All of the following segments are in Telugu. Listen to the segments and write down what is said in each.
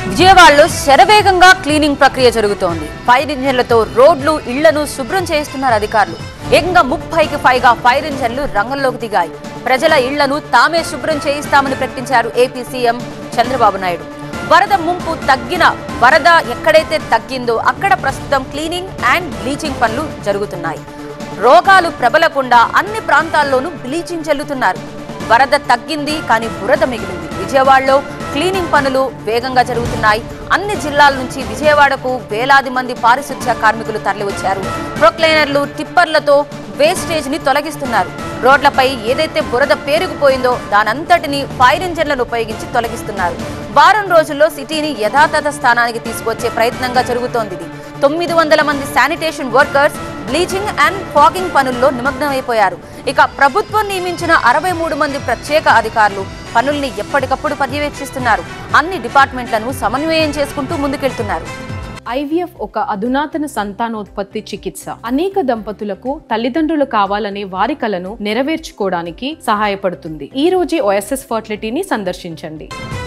విజయవాడలో శరవేగంగా క్లీనింగ్ ప్రక్రియ జరుగుతోంది ఫైర్ ఇంజన్లతో రోడ్లు ఇళ్లను శుభ్రం చేస్తున్నారు అధికారులు ఏకంగా ముప్పైకి పైగా ఫైర్ ఇంజన్లు రంగంలోకి దిగాయి ప్రజల ఇళ్లను తామే శుభ్రం చేయిస్తామని ప్రకటించారు ఏపీ సీఎం చంద్రబాబు నాయుడు వరద ముంపు తగ్గిన వరద ఎక్కడైతే తగ్గిందో అక్కడ ప్రస్తుతం క్లీనింగ్ అండ్ బ్లీచింగ్ పనులు జరుగుతున్నాయి రోగాలు ప్రబలకుండా అన్ని ప్రాంతాల్లోనూ బ్లీచింగ్ చల్లుతున్నారు వరద తగ్గింది కానీ బురద మిగిలింది విజయవాడలో క్లీనింగ్ పనులు వేగంగా జరుగుతున్నాయి అన్ని జిల్లాల నుంచి విజయవాడకు వేలాది మంది పారిశుధ్య కార్మికులు తరలివచ్చారు ప్రొక్లైనర్లు టిప్పర్లతో వేస్టేజ్ ని తొలగిస్తున్నారు రోడ్లపై ఏదైతే బురద పేరుకుపోయిందో దానంతటిని ఫైర్ ఇంజన్లను ఉపయోగించి తొలగిస్తున్నారు వారం రోజుల్లో సిటీని యథాతథ స్థానానికి తీసుకొచ్చే ప్రయత్నంగా జరుగుతోంది ఇది తొమ్మిది వందల మంది sanitation workers bleaching and fogging పనుల్లో నిమగ్నమైపోయారు ఇక ప్రభుత్వం నియమించిన అరవై మూడు మంది ప్రత్యేక అధికారులు పనుల్ని ఎప్పటికప్పుడు పర్యవేక్షిస్తున్నారు అన్ని డిపార్ట్మెంట్లను సమన్వయం చేసుకుంటూ ముందుకెళ్తున్నారు ఐవీఎఫ్ ఒక అధునాతన సంతానోత్పత్తి చికిత్స అనేక దంపతులకు తల్లిదండ్రులు కావాలనే వారి కలను నెరవేర్చుకోవడానికి సహాయపడుతుంది ఈ రోజే ఓఎస్ఎస్ ఫర్టిలిటీని సందర్శించండి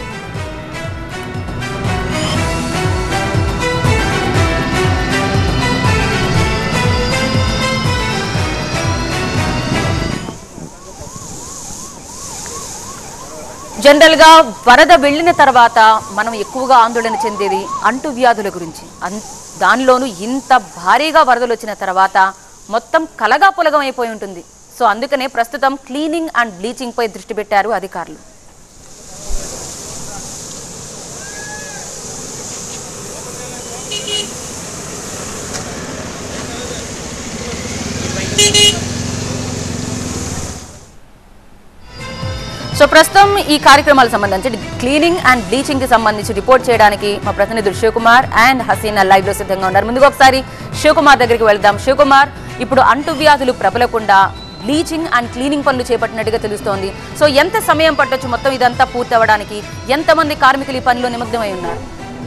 జనరల్ గా వరద వెళ్ళిన తర్వాత మనం ఎక్కువగా ఆందోళన చెందేది అంటు వ్యాధుల గురించి అన్- దానిలోనూ ఇంత భారీగా వరదలు వచ్చిన తర్వాత మొత్తం కలగా పొలగం అయిపోయి ఉంటుంది సో అందుకనే ప్రస్తుతం క్లీనింగ్ అండ్ బ్లీచింగ్ పై దృష్టి పెట్టారు అధికారులు సో ప్రస్తుతం ఈ కార్యక్రమాలకు సంబంధించి క్లీనింగ్ అండ్ బ్లీచింగ్ కి సంబంధించి రిపోర్ట్ చేయడానికి మా ప్రతినిధులు శివకుమార్ అండ్ హసీనా లైవ్ లో సిద్ధంగా ఉన్నారు ముందుగా ఒకసారి శివకుమార్ దగ్గరికి వెళ్దాం శివకుమార్ ఇప్పుడు అంటువ్యాధులు ప్రబలకుండా బ్లీచింగ్ అండ్ క్లీనింగ్ పనులు చేపట్టినట్టుగా తెలుస్తోంది సో ఎంత సమయం పట్టొచ్చు మొత్తం ఇదంతా పూర్తి అవ్వడానికి ఎంతమంది కార్మికులు ఈ పనిలో నిమగ్నమై ఉన్నారు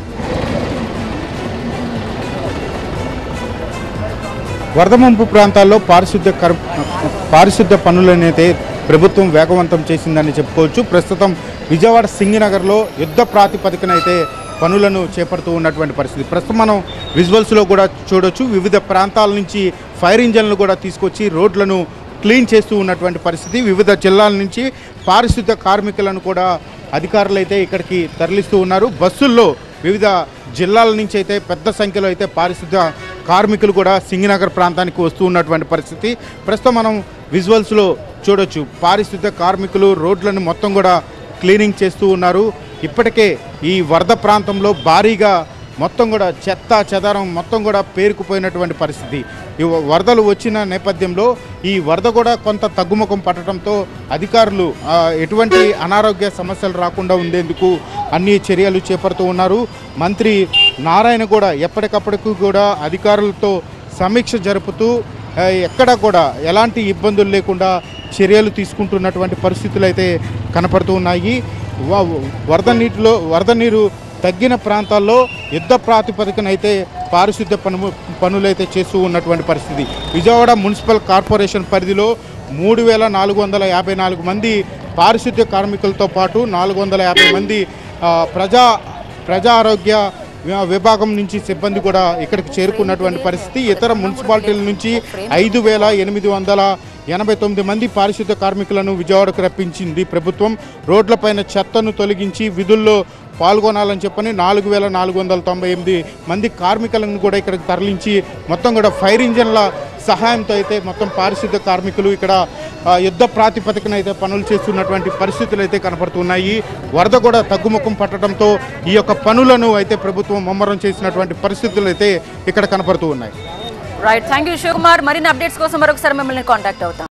వరద ముంపు ప్రాంతాల్లో పారిశుద్ధ్య కర్ పారిశుద్ధ్య పనులనైతే ప్రభుత్వం వేగవంతం చేసిందని చెప్పుకోవచ్చు ప్రస్తుతం విజయవాడ సింగినగర్లో యుద్ధ ప్రాతిపదికన అయితే పనులను చేపడుతూ ఉన్నటువంటి పరిస్థితి ప్రస్తుతం మనం విజువల్స్లో కూడా చూడొచ్చు వివిధ ప్రాంతాల నుంచి ఫైర్ ఇంజన్లు కూడా తీసుకొచ్చి రోడ్లను క్లీన్ చేస్తూ ఉన్నటువంటి పరిస్థితి వివిధ జిల్లాల నుంచి పారిశుద్ధ్య కార్మికులను కూడా అధికారులు అయితే ఇక్కడికి తరలిస్తూ ఉన్నారు బస్సుల్లో వివిధ జిల్లాల నుంచి అయితే పెద్ద సంఖ్యలో అయితే పారిశుద్ధ్య కార్మికులు కూడా సింగినగర్ ప్రాంతానికి వస్తూ ఉన్నటువంటి పరిస్థితి ప్రస్తుతం మనం విజువల్స్లో చూడొచ్చు పారిశుద్ధ్య కార్మికులు రోడ్లను మొత్తం కూడా క్లీనింగ్ చేస్తూ ఉన్నారు ఇప్పటికే ఈ వరద ప్రాంతంలో భారీగా మొత్తం కూడా చెత్త చెదారం మొత్తం కూడా పేరుకుపోయినటువంటి పరిస్థితి ఈ వ- వరదలు వచ్చిన నేపథ్యంలో ఈ వరద కూడా కొంత తగ్గుముఖం పట్టడంతో అధికారులు ఆ, ఎటువంటి అనారోగ్య సమస్యలు రాకుండా ఉండేందుకు అన్ని చర్యలు చేపడుతూ ఉన్నారు మంత్రి నారాయణ కూడా ఎప్పటికప్పటికి కూడా అధికారులతో సమీక్ష జరుపుతూ ఆ, ఎక్కడ కూడా ఎలాంటి ఇబ్బందులు లేకుండా చర్యలు తీసుకుంటున్నటువంటి పరిస్థితులు అయితే కనపడుతూ ఉన్నాయి వ- వరద నీటిలో వరద నీరు తగ్గిన ప్రాంతాల్లో యుద్ధ ప్రాతిపదికన అయితే పారిశుద్ధ్య పను పనులైతే చేస్తూ ఉన్నటువంటి పరిస్థితి విజయవాడ మున్సిపల్ కార్పొరేషన్ పరిధిలో మూడు వేల నాలుగు వందల యాభై నాలుగు మంది పారిశుద్ధ్య కార్మికులతో పాటు నాలుగు వందల యాభై మంది ఆ, ప్రజా ప్రజా ఆరోగ్య వి- విభాగం నుంచి సిబ్బంది కూడా ఇక్కడికి చేరుకున్నటువంటి పరిస్థితి ఇతర మున్సిపాలిటీల నుంచి ఐదు వేల ఎనిమిది వందల ఎనభై తొమ్మిది మంది పారిశుద్ధ్య కార్మికులను విజయవాడకు రప్పించింది ప్రభుత్వం రోడ్లపైన చెత్తను తొలగించి విధుల్లో పాల్గొనాలని చెప్పని నాలుగు వేల నాలుగు వందల తొంభై ఎనిమిది మంది కార్మికులను కూడా ఇక్కడికి తరలించి మొత్తం కూడా ఫైర్ ఇంజన్ల సహాయంతో అయితే మొత్తం పారిశుద్ధ్య కార్మికులు ఇక్కడ ఆ, యుద్ధ ప్రాతిపదికన అయితే పనులు చేస్తున్నటువంటి పరిస్థితులు అయితే కనపడుతున్నాయి వరద కూడా తగ్గుముఖం పట్టడంతో ఈ యొక్క పనులను అయితే ప్రభుత్వం ముమ్మరం చేసినటువంటి పరిస్థితులు అయితే ఇక్కడ కనపడుతూ ఉన్నాయి రైట్ థ్యాంక్ యూ శివకుమార్ మరిన్ని అప్డేట్స్ కోసం మరొకసారి మిమ్మల్ని కాంటాక్ట్ అవుతాం